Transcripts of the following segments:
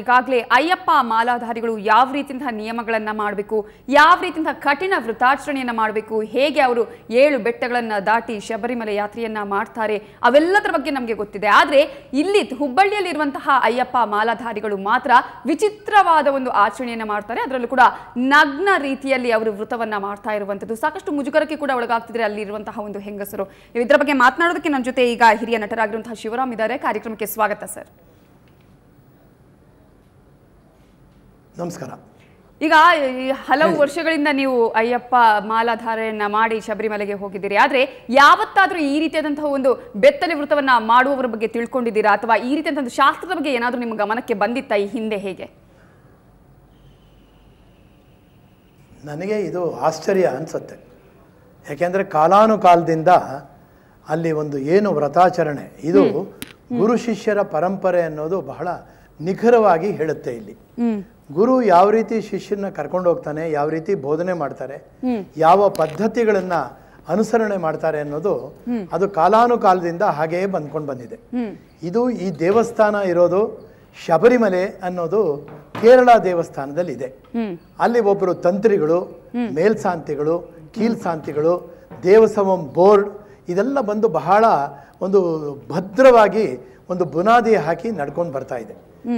ಈಗಾಗಲೇ ಅಯ್ಯಪ್ಪ ಮಾಲಾಧಾರಿಗಳು ಯಾವ ರೀತಿಯಂತಹ ನಿಯಮಗಳನ್ನ ಮಾಡಬೇಕು ಯಾವ ರೀತಿಯಂತಹ ಕಠಿಣ ವೃತಾಚರಣೆಯನ್ನ ಮಾಡಬೇಕು ಹೇಗೆ ಅವರು ಏಳು ಬೆಟ್ಟಗಳನ್ನ ದಾಟಿ ಶಬರಿಮಲೆ ಯಾತ್ರೆಯನ್ನ ಮಾಡ್ತಾರೆ ಅವೆಲ್ಲದರ ಬಗ್ಗೆ ನಮಗೆ ಗೊತ್ತಿದೆ ಆದ್ರೆ ಇಲ್ಲಿ ಹುಬ್ಬಳ್ಳಿಯಲ್ಲಿರುವಂತಹ ಅಯ್ಯಪ್ಪ ಮಾಲಾಧಾರಿಗಳು ಮಾತ್ರ ವಿಚಿತ್ರವಾದ ಒಂದು ಆಚರಣೆಯನ್ನ ಮಾಡ್ತಾರೆ ಅದರಲ್ಲೂ ಕೂಡ ನಗ್ನ ರೀತಿಯಲ್ಲಿ ಅವರು ವೃತವನ್ನ ಮಾಡ್ತಾ ಇರುವಂತದ್ದು ಸಾಕಷ್ಟು ಮುಜುಗರಕ್ಕೆ ಕೂಡ ಒಳಗಾಗ್ತಿದ್ರೆ ಅಲ್ಲಿ ಇರುವಂತಹ ಒಂದು ಹೆಂಗಸರು ಇದರ ಬಗ್ಗೆ ಮಾತನಾಡೋದಕ್ಕೆ ನನ್ನ ಜೊತೆ ಈಗ ಹಿರಿಯ ನಟರಾಗಿರುವಂತಹ ಶಿವರಾಮ್ ಇದ್ದಾರೆ ಕಾರ್ಯಕ್ರಮಕ್ಕೆ ಸ್ವಾಗತ ಸರ್ ನಮಸ್ಕಾರ ಈಗ ಈ ಹಲವು ವರ್ಷಗಳಿಂದ ನೀವು ಅಯ್ಯಪ್ಪ ಮಾಲಾಧಾರೆಯನ್ನ ಮಾಡಿ ಶಬರಿಮಲೆಗೆ ಹೋಗಿದ್ದೀರಿ ಆದ್ರೆ ಯಾವತ್ತಾದ್ರೂ ಈ ರೀತಿಯಾದಂತಹ ಒಂದು ಬೆತ್ತಲೆ ವೃತವನ್ನ ಮಾಡುವವರ ಬಗ್ಗೆ ತಿಳ್ಕೊಂಡಿದ್ದೀರಾ ಅಥವಾ ಈ ರೀತಿಯಾದಂತಹ ಒಂದು ಶಾಸ್ತ್ರದ ಬಗ್ಗೆ ಏನಾದ್ರೂ ನಿಮ್ಮ ಗಮನಕ್ಕೆ ಬಂದಿತ್ತಾ ಈ ಹಿಂದೆ ಹೇಗೆ ನನಗೆ ಇದು ಆಶ್ಚರ್ಯ ಅನಿಸುತ್ತೆ ಯಾಕೆಂದರೆ ಕಾಲಾನುಕಾಲದಿಂದ ಅಲ್ಲಿ ಒಂದು ಏನು ವ್ರತಾಚರಣೆ ಇದು ಗುರು ಶಿಷ್ಯರ ಪರಂಪರೆ ಅನ್ನೋದು ಬಹಳ ನಿಖರವಾಗಿ ಹೇಳುತ್ತೆ ಇಲ್ಲಿ ಗುರು ಯಾವ ರೀತಿ ಶಿಷ್ಯನ ಕರ್ಕೊಂಡು ಹೋಗ್ತಾನೆ ಯಾವ ರೀತಿ ಬೋಧನೆ ಮಾಡ್ತಾರೆ ಯಾವ ಪದ್ಧತಿಗಳನ್ನ ಅನುಸರಣೆ ಮಾಡ್ತಾರೆ ಅನ್ನೋದು ಅದು ಕಾಲಾನುಕಾಲದಿಂದ ಹಾಗೆಯೇ ಬಂದ್ಕೊಂಡು ಬಂದಿದೆ ಇದು ಈ ದೇವಸ್ಥಾನ ಇರೋದು ಶಬರಿಮಲೆ ಅನ್ನೋದು ಕೇರಳ ದೇವಸ್ಥಾನದಲ್ಲಿ ಇದೆ ಅಲ್ಲಿ ಒಬ್ಬರು ತಂತ್ರಿಗಳು ಮೇಲ್ಸಾಂತಿಗಳು ಕೀಲ್ಸಾಂತಿಗಳು ದೇವಸವಂ ಬೋರ್ಡ್ ಇದೆಲ್ಲ ಬಂದು ಬಹಳ ಒಂದು ಭದ್ರವಾಗಿ ಒಂದು ಬುನಾದಿ ಹಾಕಿ ನಡ್ಕೊಂಡು ಬರ್ತಾ ಇದೆ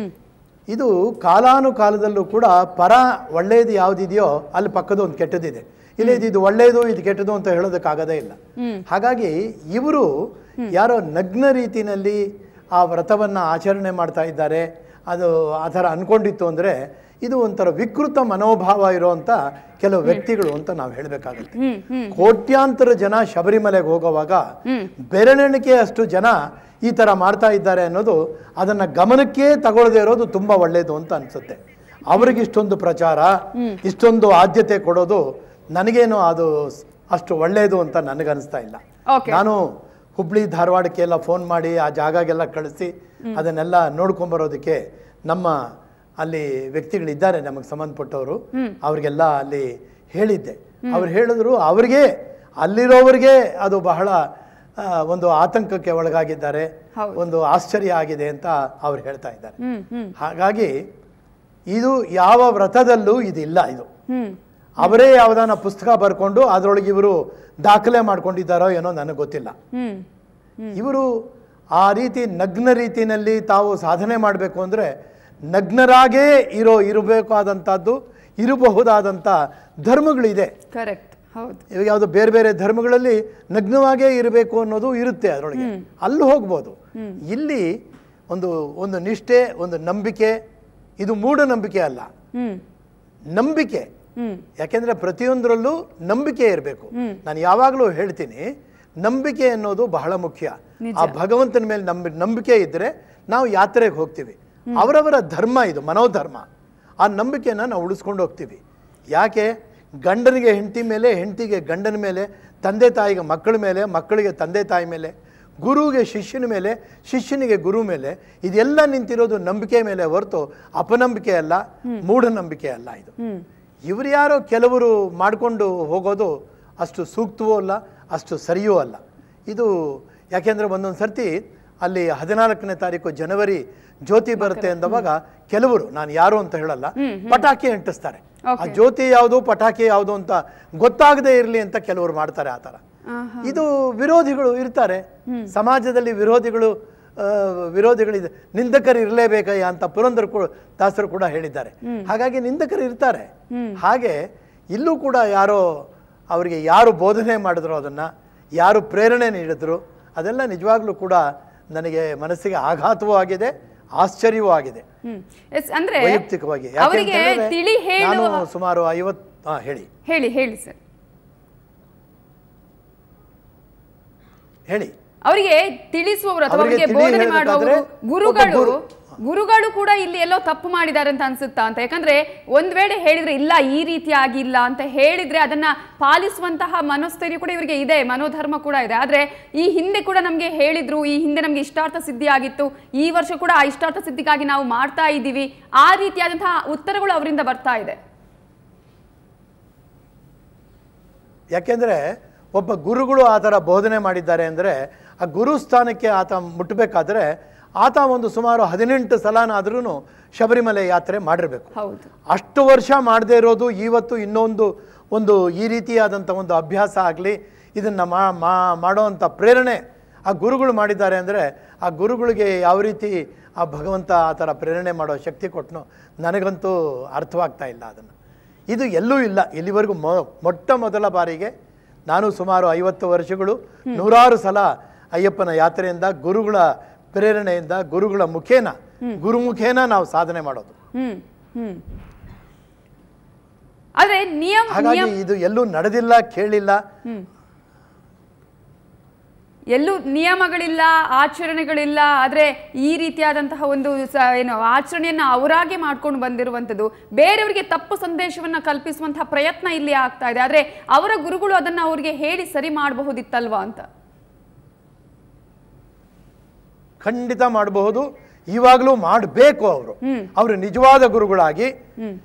ಇದು ಕಾಲಾನುಕಾಲದಲ್ಲೂ ಕೂಡ ಪರ ಒಳ್ಳೆಯದು ಯಾವುದಿದೆಯೋ ಅಲ್ಲಿ ಪಕ್ಕದ ಒಂದು ಕೆಟ್ಟದಿದೆ ಇಲ್ಲಿ ಇದು- ಇದು ಒಳ್ಳೆಯದು ಇದು ಕೆಟ್ಟದು ಅಂತ ಹೇಳೋದಕ್ಕಾಗದೇ ಇಲ್ಲ ಹಾಗಾಗಿ ಇವರು ಯಾರೋ ನಗ್ನ ರೀತಿಯಲ್ಲಿ ಆ ವ್ರತವನ್ನು ಆಚರಣೆ ಮಾಡ್ತಾ ಇದ್ದಾರೆ ಅದು ಆ ಥರ ಅನ್ಕೊಂಡಿತ್ತು ಅಂದರೆ ಇದು ಒಂಥರ ವಿಕೃತ ಮನೋಭಾವ ಇರುವಂಥ ಕೆಲವು ವ್ಯಕ್ತಿಗಳು ಅಂತ ನಾವು ಹೇಳಬೇಕಾಗುತ್ತೆ ಕೋಟ್ಯಾಂತರ ಜನ ಶಬರಿಮಲೆಗೆ ಹೋಗುವಾಗ ಬೆರಳೆಣಿಕೆ ಅಷ್ಟು ಜನ ಈ ಥರ ಮಾಡ್ತಾ ಇದ್ದಾರೆ ಅನ್ನೋದು ಅದನ್ನ ಗಮನಕ್ಕೆ ತಗೊಳ್ಳದೆ ಇರೋದು ತುಂಬಾ ಒಳ್ಳೆಯದು ಅಂತ ಅನ್ಸುತ್ತೆ ಅವ್ರಿಗೆ ಇಷ್ಟೊಂದು ಪ್ರಚಾರ ಇಷ್ಟೊಂದು ಆದ್ಯತೆ ಕೊಡೋದು ನನಗೇನು ಅದು ಸ್- ಅಷ್ಟು ಒಳ್ಳೆಯದು ಅಂತ ನನಗನ್ನಿಸ್ತಾ ಇಲ್ಲ Okay. ನಾನು ಹುಬ್ಳಿ ಧಾರವಾಡಕ್ಕೆಲ್ಲ ಫೋನ್ ಮಾಡಿ ಆ ಜಾಗಗೆಲ್ಲ ಕಳಿಸಿ ಅದನ್ನೆಲ್ಲ ನೋಡ್ಕೊಂಬರೋದಕ್ಕೆ ನಮ್ಮ ಅಲ್ಲಿ ವ್ಯಕ್ತಿಗಳಿದ್ದಾರೆ ನಮಗೆ ಸಂಬಂಧಪಟ್ಟವರು ಅವ್ರಿಗೆಲ್ಲ ಅಲ್ಲಿ ಹೇಳಿದ್ದೆ ಅವ್ರು ಹೇಳಿದ್ರು ಅವ್ರಿಗೆ ಅಲ್ಲಿರೋವ್ರಿಗೆ ಅದು ಬಹಳ ಆ, ಒಂದು ಆತಂಕಕ್ಕೆ ಒಳಗಾಗಿದ್ದಾರೆ ಹೌದು. ಒಂದು ಆಶ್ಚರ್ಯ ಆಗಿದೆ ಅಂತ ಅವ್ರು ಹೇಳ್ತಾ ಇದ್ದಾರೆ ಹಾಗಾಗಿ ಇದು ಯಾವ ವ್ರತದಲ್ಲೂ ಇದಿಲ್ಲ ಇದು ಹ್ಮ್ ಅವರೇ ಯಾವ್ದಾನ ಪುಸ್ತಕ ಬರ್ಕೊಂಡು ಅದರೊಳಗೆ ಇವರು ದಾಖಲೆ ಮಾಡ್ಕೊಂಡಿದ್ದಾರೋ ಏನೋ ನನಗೆ ಗೊತ್ತಿಲ್ಲ ಹ್ಮ್ ಇವರು ಆ ರೀತಿ ನಗ್ನ ರೀತಿಯಲ್ಲಿ ತಾವು ಸಾಧನೆ ಮಾಡಬೇಕು ಅಂದರೆ ನಗ್ನರಾಗೇ ಇರೋ ಇರಬೇಕಾದಂಥದ್ದು ಇರಬಹುದಾದಂಥ ಧರ್ಮಗಳಿದೆ ಕರೆಕ್ಟ್ ಹೌದು ಇವಾಗ ಯಾವುದು ಬೇರೆ ಬೇರೆ ಧರ್ಮಗಳಲ್ಲಿ ನಗ್ನವಾಗೇ ಇರಬೇಕು ಅನ್ನೋದು ಇರುತ್ತೆ ಅದರೊಳಗೆ ಅಲ್ಲಿ ಹೋಗ್ಬೋದು ಇಲ್ಲಿ ಒಂದು ಒಂದು ನಿಷ್ಠೆ ಒಂದು ನಂಬಿಕೆ ಇದು ಮೂಢನಂಬಿಕೆ ಅಲ್ಲ ಹ್ಮ್ ನಂಬಿಕೆ ಹ್ಮ್ ಯಾಕೆಂದ್ರೆ ಪ್ರತಿಯೊಂದರಲ್ಲೂ ನಂಬಿಕೆ ಇರಬೇಕು ನಾನು ಯಾವಾಗಲೂ ಹೇಳ್ತೀನಿ ನಂಬಿಕೆ ಅನ್ನೋದು ಬಹಳ ಮುಖ್ಯ ಆ ಭಗವಂತನ ಮೇಲೆ ನಂಬಿ ನಂಬಿಕೆ ಇದ್ರೆ ನಾವು ಯಾತ್ರೆಗೆ ಹೋಗ್ತೀವಿ ಅವರವರ ಧರ್ಮ ಇದು ಮನೋಧರ್ಮ ಆ ನಂಬಿಕೆನ ನಾವು ಉಳಿಸ್ಕೊಂಡು ಹೋಗ್ತೀವಿ ಯಾಕೆ ಗಂಡನಿಗೆ ಹೆಂಡತಿ ಮೇಲೆ ಹೆಂಡತಿಗೆ ಗಂಡನ ಮೇಲೆ ತಂದೆ ತಾಯಿಗೆ ಮಕ್ಕಳ ಮೇಲೆ ಮಕ್ಕಳಿಗೆ ತಂದೆ ತಾಯಿ ಮೇಲೆ ಗುರುವಿಗೆ ಶಿಷ್ಯನ ಮೇಲೆ ಶಿಷ್ಯನಿಗೆ ಗುರು ಮೇಲೆ ಇದೆಲ್ಲ ನಿಂತಿರೋದು ನಂಬಿಕೆ ಮೇಲೆ ಹೊರತು ಅಪನಂಬಿಕೆ ಅಲ್ಲ ಮೂಢನಂಬಿಕೆ ಅಲ್ಲ ಇದು ಇವರು ಯಾರೋ ಕೆಲವರು ಮಾಡಿಕೊಂಡು ಹೋಗೋದು ಅಷ್ಟು ಸೂಕ್ತವೂ ಅಲ್ಲ ಅಷ್ಟು ಸರಿಯೂ ಅಲ್ಲ ಇದು ಯಾಕೆಂದ್ರೆ ಒಂದೊಂದು ಸರ್ತಿ ಅಲ್ಲಿ ಹದಿನಾಲ್ಕನೇ ತಾರೀಕು ಜನವರಿ ಜ್ಯೋತಿ ಬರುತ್ತೆ ಅಂದವಾಗ ಕೆಲವರು ನಾನು ಯಾರು ಅಂತ ಹೇಳಲ್ಲ ಪಟಾಕಿ ಅಂಟಿಸ್ತಾರೆ ಆ ಜ್ಯೋತಿ ಯಾವುದು ಪಟಾಕಿ ಯಾವುದು ಅಂತ ಗೊತ್ತಾಗದೇ ಇರಲಿ ಅಂತ ಕೆಲವರು ಮಾಡ್ತಾರೆ ಆ ಥರ ಇದು ವಿರೋಧಿಗಳು ಇರ್ತಾರೆ ಸಮಾಜದಲ್ಲಿ ವಿರೋಧಿಗಳು ಆ, ವಿರೋಧಿಗಳಿದೆ ನಿಂದಕರು ಇರಲೇಬೇಕಯ್ಯ ಅಂತ ಪುರಂದರ ಕೂಡ ದಾಸರು ಕೂಡ ಹೇಳಿದ್ದಾರೆ ಹಾಗಾಗಿ ನಿಂದಕರು ಇರ್ತಾರೆ ಹಾಗೆ ಇಲ್ಲೂ ಕೂಡ ಯಾರೋ ಅವರಿಗೆ ಯಾರು ಬೋಧನೆ ಮಾಡಿದ್ರು ಅದನ್ನ ಯಾರು ಪ್ರೇರಣೆ ನೀಡಿದ್ರು ಅದೆಲ್ಲ ನಿಜವಾಗ್ಲೂ ಕೂಡ ನನಗೆ ಮನಸ್ಸಿಗೆ ಆಘಾತವೂ ಆಗಿದೆ ಆಶ್ಚರ್ಯವೂ ಆಗಿದೆ ಹ್ಮ್ ಎಸ್ ಅಂದ್ರೆ ವೈಯಕ್ತಿಕವಾಗಿ ಯಾಕೆ ಅಂತ ಅವರಿಗೆ ಹೇಳಿದ್ರೆ ತಿಳಿ ಹೇಳು ನಾನು ಸುಮಾರು ಐವತ್ ಹಾ ಹೇಳಿ ಹೇಳಿ ಹೇಳಿ ಸರ್ ಹೇಳಿ ಅವರಿಗೆ ತಿಳಿಸುವವರು ಅಥವಾ ಅವರಿಗೆ ಅವರಿಗೆ ತಿಳಿ ಬೋಧನೆ ಹೇಳ್ಬೇಕಾದ್ರೆ ಮಾಡುವವರು ಗುರುಗಳು ಒಬ್ಬ ಗುರುಗಳು ಕೂಡ ಇಲ್ಲಿ ಎಲ್ಲೋ ತಪ್ಪು ಮಾಡಿದ್ದಾರೆ ಅಂತ ಅನ್ಸುತ್ತಾ ಅಂತ ಯಾಕಂದ್ರೆ ಒಂದ್ ವೇಳೆ ಹೇಳಿದ್ರೆ ಇಲ್ಲ ಈ ರೀತಿ ಆಗಿಲ್ಲ ಅಂತ ಹೇಳಿದ್ರೆ ಅದನ್ನ ಪಾಲಿಸುವಂತಹ ಮನೋಸ್ಥೈರ್ಯ ಕೂಡ ಇವರಿಗೆ ಇದೆ ಮನೋಧರ್ಮ ಕೂಡ ಇದೆ ಆದ್ರೆ ಈ ಹಿಂದೆ ಕೂಡ ನಮ್ಗೆ ಹೇಳಿದ್ರು ಈ ಹಿಂದೆ ನಮ್ಗೆ ಇಷ್ಟಾರ್ಥ ಸಿದ್ಧಿ ಆಗಿತ್ತು ಈ ವರ್ಷ ಕೂಡ ಆ ಇಷ್ಟಾರ್ಥ ಸಿದ್ಧಿಗಾಗಿ ನಾವು ಮಾಡ್ತಾ ಇದ್ದೀವಿ ಆ ರೀತಿಯಾದಂತಹ ಉತ್ತರಗಳು ಅವರಿಂದ ಬರ್ತಾ ಇದೆ ಯಾಕೆಂದ್ರೆ ಒಬ್ಬ ಗುರುಗಳು ಆ ಥರ ಬೋಧನೆ ಮಾಡಿದ್ದಾರೆ ಅಂದರೆ ಆ ಗುರು ಸ್ಥಾನಕ್ಕೆ ಆತ ಮುಟ್ಟಬೇಕಾದ್ರೆ ಆತ ಒಂದು ಸುಮಾರು ಹದಿನೆಂಟು ಸಲನಾದ್ರೂ ಶಬರಿಮಲೆ ಯಾತ್ರೆ ಮಾಡಿರಬೇಕು ಹೌದು ಅಷ್ಟು ವರ್ಷ ಮಾಡದೇ ಇರೋದು ಇವತ್ತು ಇನ್ನೊಂದು ಒಂದು ಈ ರೀತಿಯಾದಂಥ ಒಂದು ಅಭ್ಯಾಸ ಆಗಲಿ ಇದನ್ನು ಮಾ ಮಾ- ಮಾಡೋವಂಥ ಪ್ರೇರಣೆ ಆ ಗುರುಗಳು ಮಾಡಿದ್ದಾರೆ ಅಂದರೆ ಆ ಗುರುಗಳಿಗೆ ಯಾವ ರೀತಿ ಆ ಭಗವಂತ ಆ ಥರ ಪ್ರೇರಣೆ ಮಾಡೋ ಶಕ್ತಿ ಕೊಟ್ಟನೋ ನನಗಂತೂ ಅರ್ಥವಾಗ್ತಾ ಇಲ್ಲ ಅದನ್ನು ಇದು ಎಲ್ಲೂ ಇಲ್ಲ ಇಲ್ಲಿವರೆಗೂ ಮೊ ಮೊಟ್ಟ ಮೊದಲ ಬಾರಿಗೆ ನಾನು ಸುಮಾರು ಐವತ್ತು ವರ್ಷಗಳು ನೂರಾರು ಸಲ ಅಯ್ಯಪ್ಪನ ಯಾತ್ರೆಯಿಂದ ಗುರುಗಳ ಪ್ರೇರಣೆಯಿಂದ ಗುರುಗಳ ಮುಖೇನ ಗುರುಮುಖೇನ ನಾವು ಸಾಧನೆ ಮಾಡೋದು ಹ್ಮ್ ಹ್ಮ್ ಆದ್ರೆ ನಿಯಮ ಹಾಗಾಗಿ ಇದು ಎಲ್ಲೂ ನಡೆದಿಲ್ಲ ಕೇಳಿಲ್ಲ ಎಲ್ಲೂ ನಿಯಮಗಳಿಲ್ಲ ಆಚರಣೆಗಳಿಲ್ಲ ಆದ್ರೆ ಈ ರೀತಿಯಾದಂತಹ ಒಂದು ಸ- ಏನು ಆಚರಣೆಯನ್ನ ಅವರಾಗೆ ಮಾಡ್ಕೊಂಡು ಬಂದಿರುವಂಥದ್ದು ಬೇರೆಯವರಿಗೆ ತಪ್ಪು ಸಂದೇಶವನ್ನ ಕಲ್ಪಿಸುವಂತಹ ಪ್ರಯತ್ನ ಇಲ್ಲಿ ಆಗ್ತಾ ಇದೆ ಆದ್ರೆ ಅವರ ಗುರುಗಳು ಅದನ್ನ ಅವರಿಗೆ ಹೇಳಿ ಸರಿ ಮಾಡಬಹುದಿತ್ತಲ್ವಾ ಅಂತ ಖಂಡಿತ ಮಾಡಬಹುದು ಇವಾಗಲೂ ಮಾಡಬೇಕು ಅವರು ಅವರು ನಿಜವಾದ ಗುರುಗಳಾಗಿ ಹ್ಮ್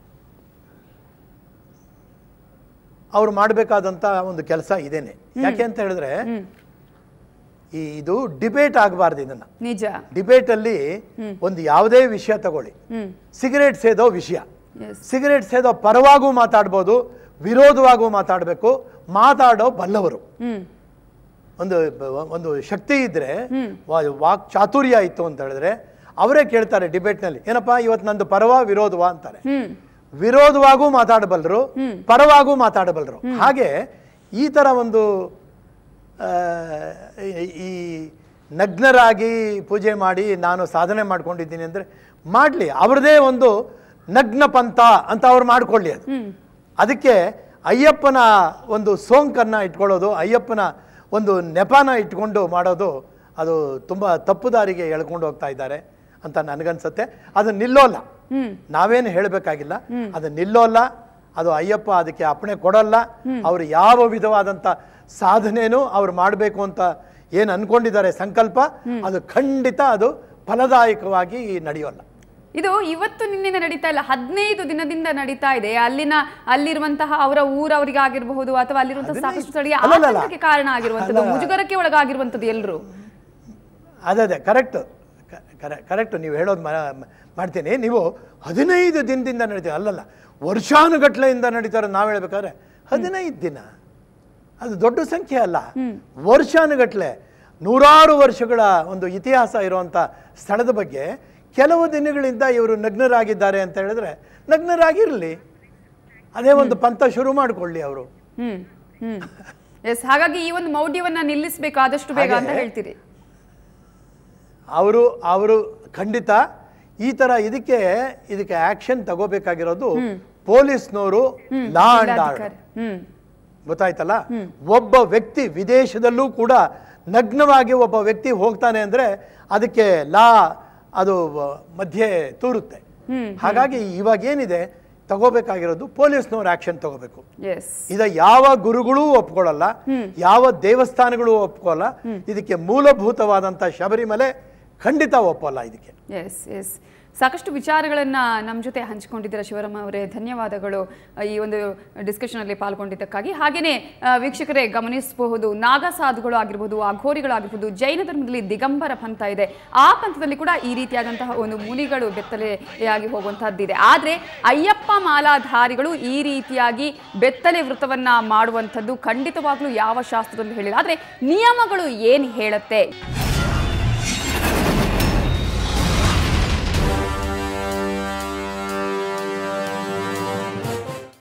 ಅವ್ರು ಮಾಡಬೇಕಾದಂಥ ಒಂದು ಕೆಲಸ ಇದೇನೆ ಯಾಕೆ ಅಂತ ಹೇಳಿದ್ರೆ ಈ ಇದು ಡಿಬೇಟ್ ಆಗಬಾರ್ದು ಇದನ್ನ ನಿಜ ಡಿಬೇಟಲ್ಲಿ ಒಂದು ಯಾವುದೇ ವಿಷಯ ತಗೊಳ್ಳಿ ಹ್ಮ್ ಸಿಗರೇಟ್ ಸೇದೋ ವಿಷಯ ಎಸ್ ಸಿಗರೇಟ್ ಸೇದೋ ಪರವಾಗೂ ಮಾತಾಡ್ಬೋದು ವಿರೋಧವಾಗೂ ಮಾತಾಡಬೇಕು ಮಾತಾಡೋ ಬಲ್ಲವರು ಹ್ಮ್ ಒಂದು ಒಂದು ಶಕ್ತಿ ಇದ್ರೆ ವಾ- ವಾಕ್ ಚಾತುರ್ಯ ಇತ್ತು ಅಂತ ಹೇಳಿದ್ರೆ ಅವರೇ ಕೇಳ್ತಾರೆ ಡಿಬೇಟ್ನಲ್ಲಿ ಏನಪ್ಪಾ ಇವತ್ತು ನಂದು ಪರವಾ ವಿರೋಧವಾ ಅಂತಾರೆ ಹ್ಮ್ ವಿರೋಧವಾಗೂ ಮಾತಾಡಬಲ್ಲರು ಪರವಾಗೂ ಮಾತಾಡಬಲ್ಲರು ಹಾಗೆ ಈ ಥರ ಒಂದು ಆ, ಈ- ಈ ನಗ್ನರಾಗಿ ಪೂಜೆ ಮಾಡಿ ನಾನು ಸಾಧನೆ ಮಾಡ್ಕೊಂಡಿದ್ದೀನಿ ಅಂದರೆ ಮಾಡಲಿ ಅವ್ರದ್ದೇ ಒಂದು ನಗ್ನ ಪಂಥ ಅಂತ ಅವ್ರು ಮಾಡ್ಕೊಳ್ಳಿ ಅದು ಅದಕ್ಕೆ ಅಯ್ಯಪ್ಪನ ಒಂದು ಸೋಂಕನ್ನು ಇಟ್ಕೊಳ್ಳೋದು ಅಯ್ಯಪ್ಪನ ಒಂದು ನೆಪನ ಇಟ್ಕೊಂಡು ಮಾಡೋದು ಅದು ತುಂಬ ತಪ್ಪು ದಾರಿಗೆ ಎಳ್ಕೊಂಡು ಹೋಗ್ತಾ ಇದ್ದಾರೆ ಅಂತ ನನಗನ್ಸುತ್ತೆ ಅದು ನಿಲ್ಲೋಲ್ಲ ಹ್ಮ್ ನಾವೇನು ಹೇಳಬೇಕಾಗಿಲ್ಲ ಅದು ನಿಲ್ಲೋಲ್ಲ ಅದು ಅಯ್ಯಪ್ಪ ಅದಕ್ಕೆ ಅಪ್ಪಣೆ ಕೊಡೋಲ್ಲ ಅವರು ಯಾವ ವಿಧವಾದಂಥ ಸಾಧನೆನೂ ಅವ್ರು ಮಾಡಬೇಕು ಅಂತ ಏನು ಅನ್ಕೊಂಡಿದ್ದಾರೆ ಸಂಕಲ್ಪ ಅದು ಖಂಡಿತ ಅದು ಫಲದಾಯಕವಾಗಿ ನಡೆಯೋಲ್ಲ ಇದು ಇವತ್ತು ನಿನ್ನೆಯಿಂದ ನಡೀತಾ ಇಲ್ಲ ಹದಿನೈದು ದಿನದಿಂದ ನಡೀತಾ ಇದೆ ಅಲ್ಲಿನ ಅಲ್ಲಿರುವಂತಹ ಅವರ ಊರವರಿಗಾಗಿರಬಹುದು ಅಥವಾ ಅಲ್ಲಿರುವಂತಹ ಸಾಕಷ್ಟು ಸ್ಥಳೀಯ ಅಲ್ಲಲ್ಲ. ಆತಂಕಕ್ಕೆ ಕಾರಣ ಆಗಿರುವಂತದ್ದು ಮುಜುಗರಕ್ಕೆ ಒಳಗಾಗಿರುವಂತದ್ದು ಎಲ್ಲರೂ ಅದೇ ಅದೇ ಕರೆಕ್ಟ್ ಕರೆಕ್ಟ್ ನೀವು ಹೇಳೋದು ಮಾ- ಮಾಡ್ತೀನಿ ನೀವು ಹದಿನೈದು ದಿನದಿಂದ ನಡೀತೀವಿ ಅಲ್ಲಲ್ಲ ವರ್ಷಾನುಗಟ್ಲೆಯಿಂದ ನಡೀತಾರೆ ನಾವು ಹೇಳ್ಬೇಕಾದ್ರೆ ಹದಿನೈದು ದಿನ ಅದು ದೊಡ್ಡ ಸಂಖ್ಯೆ ಅಲ್ಲ ವರ್ಷಾನುಗಟ್ಲೆ ನೂರಾರು ವರ್ಷಗಳ ಒಂದು ಇತಿಹಾಸ ಇರುವಂಥ ಸ್ಥಳದ ಬಗ್ಗೆ ಕೆಲವು ದಿನಗಳಿಂದ ಇವರು ನಗ್ನರಾಗಿದ್ದಾರೆ ಅಂತ ಹೇಳಿದ್ರೆ ನಗ್ನರಾಗಿರಲಿ ಅದೇ ಒಂದು ಪಂಥ ಶುರು ಮಾಡಿಕೊಳ್ಳಿ ಅವರು ಹ್ಮ್ ಹ್ಮ್ ಎಸ್ ಹಾಗಾಗಿ ಈ ಒಂದು ಮೌಢ್ಯವನ್ನ ನಿಲ್ಲಿಸಬೇಕು ಆದಷ್ಟು ಬೇಗ ಅಂತ ಹಾಗೆ- ಹೇಳ್ತೀರಿ ಅವರು ಅವರು ಖಂಡಿತ ಈ ತರ ಇದಕ್ಕೆ ಇದಕ್ಕೆ ಆಕ್ಷನ್ ತಗೋಬೇಕಾಗಿರೋದು ಪೊಲೀಸ್ನವರು ಲಾ ಅಂಡ್ ಆರ್ಡರ್ ಜಿಲ್ಲಾಧಿಕಾರಿ. ಹ್ಮ್ ಗೊತ್ತಾಯ್ತಲ್ಲ ಒಬ್ಬ ವ್ಯಕ್ತಿ ವಿದೇಶದಲ್ಲೂ ಕೂಡ ನಗ್ನವಾಗಿ ಒಬ್ಬ ವ್ಯಕ್ತಿ ಹೋಗ್ತಾನೆ ಅಂದ್ರೆ ಅದಕ್ಕೆ ಲಾ ಅದು ಮಧ್ಯೆ ತೂರುತ್ತೆ ಹಾಗಾಗಿ ಇವಾಗ ಏನಿದೆ ತಗೋಬೇಕಾಗಿರೋದು ಪೊಲೀಸ್ನವ್ರು ಆಕ್ಷನ್ ತಗೋಬೇಕು ಎಸ್ ಇದ ಯಾವ ಗುರುಗಳೂ ಒಪ್ಕೊಳ್ಳಲ್ಲ ಯಾವ ದೇವಸ್ಥಾನಗಳು ಒಪ್ಕೊಳ್ಳಲ್ಲ ಇದಕ್ಕೆ ಮೂಲಭೂತವಾದಂಥ ಶಬರಿಮಲೆ ಖಂಡಿತ ಒಪ್ಪಲ್ಲ ಇದಕ್ಕೆ ಎಸ್ ಎಸ್ ಸಾಕಷ್ಟು ವಿಚಾರಗಳನ್ನ ನಮ್ಮ ಜೊತೆ ಹಂಚಿಕೊಂಡಿದ್ದೀರಾ ಶಿವರಾಮ ಅವರೇ ಧನ್ಯವಾದಗಳು ಆ, ಈ ಒಂದು ಡಿಸ್ಕಷನ್ ಅಲ್ಲಿ ಪಾಲ್ಗೊಂಡಿದ್ದಕ್ಕಾಗಿ ಹಾಗೇನೆ ಆ, ವೀಕ್ಷಕರೇ ಗಮನಿಸಬಹುದು ನಾಗ ಸಾಧುಗಳು ಆಗಿರ್ಬೋದು ಅಘೋರಿಗಳಾಗಿರ್ಬೋದು ಜೈನ ಧರ್ಮದಲ್ಲಿ ದಿಗಂಬರ ಪಂಥ ಇದೆ ಆ ಪಂಥದಲ್ಲಿ ಕೂಡ ಈ ರೀತಿಯಾದಂತಹ ಒಂದು ಮುನಿಗಳು ಬೆತ್ತಲೆಯಾಗಿ ಹೋಗುವಂತಹದ್ದಿದೆ ಆದ್ರೆ ಅಯ್ಯಪ್ಪ ಮಾಲಾಧಾರಿಗಳು ಈ ರೀತಿಯಾಗಿ ಬೆತ್ತಲೆ ವೃತವನ್ನ ಮಾಡುವಂಥದ್ದು ಖಂಡಿತವಾಗ್ಲೂ ಯಾವ ಶಾಸ್ತ್ರದಲ್ಲೂ ಹೇಳಿಲ್ಲ ಆದ್ರೆ ನಿಯಮಗಳು ಏನು ಹೇಳುತ್ತೆ